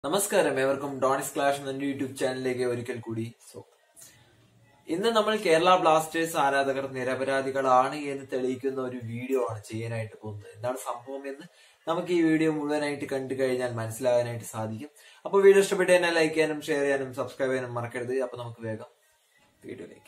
നമസ്കാരം ഏവർക്കും ഡോണിസ് ക്ലാഷ് എന്ന യൂട്യൂബ് ചാനലിലേക്ക് ഒരിക്കൽ കൂടി സോ ഇന്ന് നമ്മൾ കേരള ബ്ലാസ്റ്റേഴ്സ് ആരാധകർ നിരപരാധികളാണ് എന്ന് തെളിയിക്കുന്ന ഒരു വീഡിയോ ആണ് ചെയ്യാനായിട്ട് പോകുന്നത് എന്താണ് സംഭവം എന്ന് നമുക്ക് ഈ വീഡിയോ മുഴുവനായിട്ട് കണ്ടു കഴിഞ്ഞാൽ മനസ്സിലാകാനായിട്ട് സാധിക്കും അപ്പോൾ വീഡിയോ ഇഷ്ടപ്പെട്ട് തന്നെ ലൈക്ക് ചെയ്യാനും ഷെയർ ചെയ്യാനും സബ്സ്ക്രൈബ് ചെയ്യാനും മറക്കരുത് അപ്പൊ നമുക്ക് വേഗം വീഡിയോയിലേക്ക്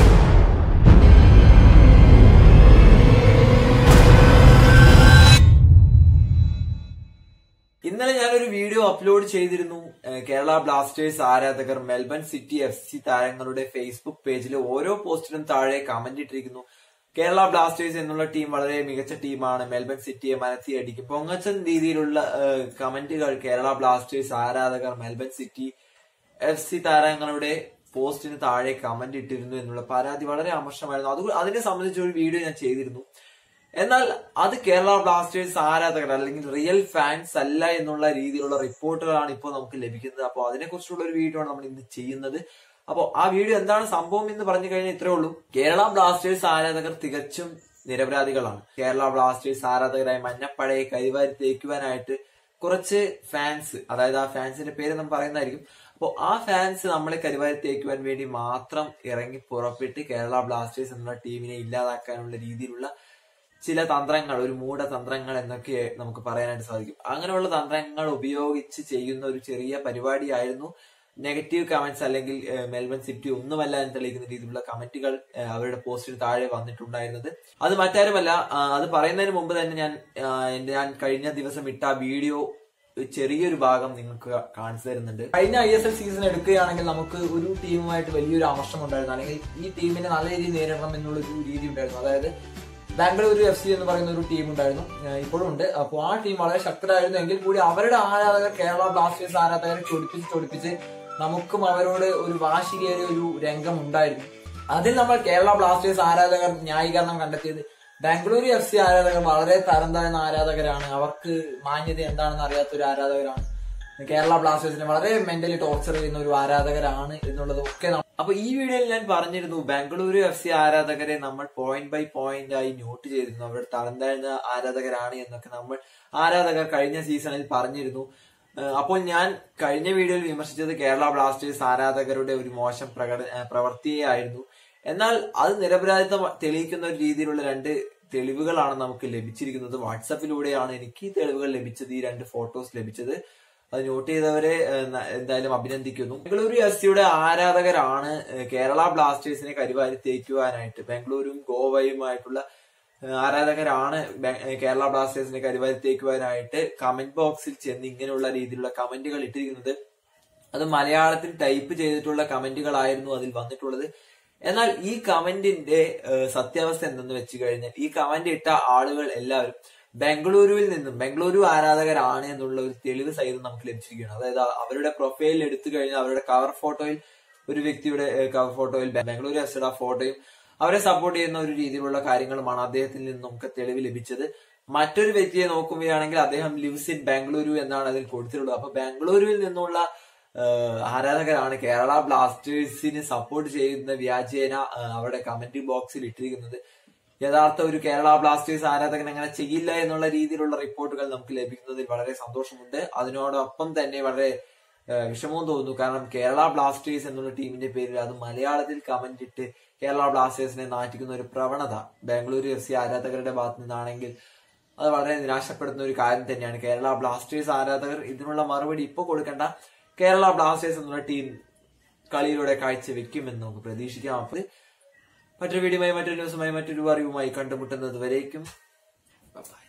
ഇന്നലെ ഞാനൊരു വീഡിയോ അപ്ലോഡ് ചെയ്തിരുന്നു ഏഹ് കേരള ബ്ലാസ്റ്റേഴ്സ് ആരാധകർ മെൽബൺ സിറ്റി എഫ് സി താരങ്ങളുടെ ഫേസ്ബുക്ക് പേജിൽ ഓരോ പോസ്റ്റിനും താഴെ കമന്റ് ഇട്ടിരിക്കുന്നു കേരള ബ്ലാസ്റ്റേഴ്സ് എന്നുള്ള ടീം വളരെ മികച്ച ടീമാണ് മെൽബൺ സിറ്റിയെ മനത്തി അടിക്കും പൊങ്ങച്ചൻ രീതിയിലുള്ള ഏഹ് കമന്റുകൾ കേരള ബ്ലാസ്റ്റേഴ്സ് ആരാധകർ മെൽബൺ സിറ്റി എഫ് സി താരങ്ങളുടെ പോസ്റ്റിന് താഴെ കമന്റ് ഇട്ടിരുന്നു എന്നുള്ള പരാതി വളരെ അമർഷമായിരുന്നു അത് അതിനെ സംബന്ധിച്ച് ഒരു വീഡിയോ ഞാൻ ചെയ്തിരുന്നു എന്നാൽ അത് കേരള ബ്ലാസ്റ്റേഴ്സ് ആരാധകർ അല്ലെങ്കിൽ റിയൽ ഫാൻസ് അല്ല എന്നുള്ള രീതിയിലുള്ള റിപ്പോർട്ടുകളാണ് ഇപ്പോൾ നമുക്ക് ലഭിക്കുന്നത് അപ്പോൾ അതിനെക്കുറിച്ചുള്ള ഒരു വീഡിയോ ആണ് നമ്മൾ ഇന്ന് ചെയ്യുന്നത് അപ്പോൾ ആ വീഡിയോ എന്താണ് സംഭവം എന്ന് പറഞ്ഞു കഴിഞ്ഞാൽ ഇത്രേ ഉള്ളൂ കേരള ബ്ലാസ്റ്റേഴ്സ് ആരാധകർ തികച്ചും നിരപരാധികളാണ് കേരള ബ്ലാസ്റ്റേഴ്സ് ആരാധകരായ മഞ്ഞപ്പടയെ കൈവാരി തേക്കുവാനായിട്ട് കുറച്ച് ഫാൻസ് അതായത് ആ ഫാൻസിന്റെ പേര് നമ്മൾ പറയുന്നതായിരിക്കും അപ്പോൾ ആ ഫാൻസ് നമ്മളെ കരുവാരി തേക്കുവാൻ വേണ്ടി മാത്രം ഇറങ്ങി പുറപ്പെട്ട് കേരള ബ്ലാസ്റ്റേഴ്സ് എന്നുള്ള ടീമിനെ ഇല്ലാതാക്കാനുള്ള രീതിയിലുള്ള ചില തന്ത്രങ്ങൾ ഒരു മൂഢ തന്ത്രങ്ങൾ എന്നൊക്കെ നമുക്ക് പറയാനായിട്ട് സാധിക്കും അങ്ങനെയുള്ള തന്ത്രങ്ങൾ ഉപയോഗിച്ച് ചെയ്യുന്ന ഒരു ചെറിയ പരിപാടിയായിരുന്നു നെഗറ്റീവ് കമന്റ്സ് അല്ലെങ്കിൽ ഏഹ്, മെൽബൺ സിറ്റി ഒന്നുമല്ല എന്ന് തെളിയിക്കുന്ന രീതിയിലുള്ള കമന്റുകൾ ഏഹ്, അവരുടെ പോസ്റ്റിന് താഴെ വന്നിട്ടുണ്ടായിരുന്നത് അത് മറ്റാരുമല്ല ആ, അത് പറയുന്നതിന് മുമ്പ് തന്നെ ഞാൻ ആ, എന്റെ ഞാൻ കഴിഞ്ഞ ദിവസം ഇട്ട ആ വീഡിയോ ചെറിയൊരു ഭാഗം നിങ്ങൾക്ക് കാണിച്ചു തരുന്നുണ്ട് കഴിഞ്ഞ ഐ എസ് എൽ സീസൺ എടുക്കുകയാണെങ്കിൽ നമുക്ക് ഒരു ടീമുമായിട്ട് വലിയൊരു അമർഷം ഉണ്ടായിരുന്നു അല്ലെങ്കിൽ ഈ ടീമിനെ നല്ല രീതിയിൽ നേരിടണം എന്നുള്ള ഒരു രീതി ഉണ്ടായിരുന്നു അതായത് ബാംഗ്ലൂരു എഫ് സി എന്ന് പറയുന്ന ഒരു ടീം ഉണ്ടായിരുന്നു ഏഹ് ഇപ്പോഴും ഉണ്ട് അപ്പോൾ ആ ടീം വളരെ ശക്തരായിരുന്നു എങ്കിൽ കൂടി അവരുടെ ആരാധകർ കേരള ബ്ലാസ്റ്റേഴ്സ് ആരാധകരെ ചൊടിപ്പിച്ച് ചൊടിപ്പിച്ച് നമുക്കും അവരോട് ഒരു വാശികേറിയ ഒരു രംഗം ഉണ്ടായിരുന്നു അതിൽ നമ്മൾ കേരള ബ്ലാസ്റ്റേഴ്സ് ആരാധകർ ന്യായീകരണം കണ്ടെത്തിയത് ബാംഗ്ലൂരു എഫ് സി ആരാധകർ വളരെ തരം താഴ്ന്ന ആരാധകരാണ് അവർക്ക് മാന്യത എന്താണെന്ന് അറിയാത്ത ഒരു ആരാധകരാണ് കേരള ബ്ലാസ്റ്റേഴ്സിനെ വളരെ മെന്റലി ടോർച്ചർ ചെയ്യുന്ന ഒരു ആരാധകരാണ് എന്നുള്ളതൊക്കെ നം- അപ്പൊ ഈ വീഡിയോയിൽ ഞാൻ പറഞ്ഞിരുന്നു ബാംഗ്ലൂരു എഫ് സി ആരാധകരെ നമ്മൾ പോയിന്റ് ബൈ പോയിന്റ് ആയി നോട്ട് ചെയ്തിരുന്നു അവരുടെ തരം താഴ്ന്ന ആരാധകരാണ് എന്നൊക്കെ നമ്മൾ ആരാധകർ കഴിഞ്ഞ സീസണിൽ പറഞ്ഞിരുന്നു ഏഹ് അപ്പോൾ ഞാൻ കഴിഞ്ഞ വീഡിയോയിൽ വിമർശിച്ചത് കേരള ബ്ലാസ്റ്റേഴ്സ് ആരാധകരുടെ ഒരു മോശം പ്രകട ഏഹ് പ്രവൃത്തിയെ ആയിരുന്നു എന്നാൽ അത് നിരപരാധിത്വം തെളിയിക്കുന്ന ഒരു രീതിയിലുള്ള രണ്ട് തെളിവുകളാണ് നമുക്ക് ലഭിച്ചിരിക്കുന്നത് വാട്സപ്പിലൂടെയാണ് എനിക്ക് ഈ തെളിവുകൾ ലഭിച്ചത് ഈ രണ്ട് ഫോട്ടോസ് ലഭിച്ചത് അത് നോട്ട് ചെയ്തവരെ ഏഹ്, ന- എന്തായാലും അഭിനന്ദിക്കുന്നു ബംഗളൂരു എഫ് സിയുടെ ആരാധകരാണ് ഏഹ്, കേരള ബ്ലാസ്റ്റേഴ്സിനെ കരിവാരി തേക്കുവാനായിട്ട് ബാംഗ്ലൂരും ഗോവയുമായിട്ടുള്ള ഏഹ്, ആരാധകരാണ് ബെ- ഏഹ്, കേരള ബ്ലാസ്റ്റേഴ്സിനെ കരിവാരി തേക്കുവാനായിട്ട് കമന്റ് ബോക്സിൽ ചെന്ന് ഇങ്ങനെയുള്ള രീതിയിലുള്ള കമന്റുകൾ ഇട്ടിരിക്കുന്നത് അത് മലയാളത്തിൽ ടൈപ്പ് ചെയ്തിട്ടുള്ള കമന്റുകളായിരുന്നു അതിൽ വന്നിട്ടുള്ളത് എന്നാൽ ഈ കമന്റിന്റെ ഏഹ്, സത്യാവസ്ഥ എന്തെന്ന് വെച്ച് കഴിഞ്ഞാൽ ഈ കമന്റ് ഇട്ട ആളുകൾ എല്ലാവരും ബാംഗ്ലൂരുവിൽ നിന്നും ബാംഗ്ലൂരു ആരാധകരാണ് എന്നുള്ള ഒരു തെളിവ് സഹിതം നമുക്ക് ലഭിച്ചിരിക്കുകയാണ് അതായത് അവരുടെ പ്രൊഫൈലിൽ എടുത്തു കഴിഞ്ഞാൽ അവരുടെ കവർ ഫോട്ടോയിൽ ഒരു വ്യക്തിയുടെ കവർ ഫോട്ടോയിൽ ബാംഗ്ലൂരു എഫ് സിയുടെ ഫോട്ടോയും അവരെ സപ്പോർട്ട് ചെയ്യുന്ന ഒരു രീതിയിലുള്ള കാര്യങ്ങളുമാണ് അദ്ദേഹത്തിൽ നിന്ന് നമുക്ക് തെളിവ് ലഭിച്ചത് മറ്റൊരു വ്യക്തിയെ നോക്കുകയാണെങ്കിൽ അദ്ദേഹം ലിവ്സ് ഇൻ ബാംഗ്ലൂരു എന്നാണ് അതിൽ കൊടുത്തിട്ടുള്ളത് അപ്പൊ ബാംഗ്ലൂരുവിൽ നിന്നുള്ള ഏഹ് ആരാധകരാണ് കേരള ബ്ലാസ്റ്റേഴ്സിന് സപ്പോർട്ട് ചെയ്യുന്ന വ്യാജേന ഏഹ് അവരുടെ കമന്റ് ബോക്സിൽ ഇട്ടിരിക്കുന്നത് യഥാർത്ഥ ഒരു കേരള ബ്ലാസ്റ്റേഴ്സ് ആരാധകൻ അങ്ങനെ ചെയ്യില്ല എന്നുള്ള രീതിയിലുള്ള റിപ്പോർട്ടുകൾ നമുക്ക് ലഭിക്കുന്നതിൽ വളരെ സന്തോഷമുണ്ട് അതിനോടൊപ്പം തന്നെ വളരെ ഏഹ് വിഷമവും തോന്നുന്നു കാരണം കേരള ബ്ലാസ്റ്റേഴ്സ് എന്നുള്ള ടീമിന്റെ പേരിൽ അത് മലയാളത്തിൽ കമന്റ് ഇട്ട് കേരള ബ്ലാസ്റ്റേഴ്സിനെ നാറ്റിക്കുന്ന ഒരു പ്രവണത ബാംഗ്ലൂരു എഫ് സി ആരാധകരുടെ ഭാഗത്തു നിന്നാണെങ്കിൽ അത് വളരെ നിരാശപ്പെടുത്തുന്ന ഒരു കാര്യം തന്നെയാണ് കേരള ബ്ലാസ്റ്റേഴ്സ് ആരാധകർ ഇതിനുള്ള മറുപടി ഇപ്പൊ കൊടുക്കേണ്ട കേരള ബ്ലാസ്റ്റേഴ്സ് എന്നുള്ള ടീം കളിയിലൂടെ കാഴ്ചവെക്കുമെന്ന് നമുക്ക് പ്രതീക്ഷിക്കാം അപ്പോൾ മറ്റൊരു വീഡിയോയുമായി മറ്റൊരു ന്യൂസുമായി മറ്റൊരു അറിവുമായി കണ്ടുമുട്ടുന്നത് വരേക്കും ബൈ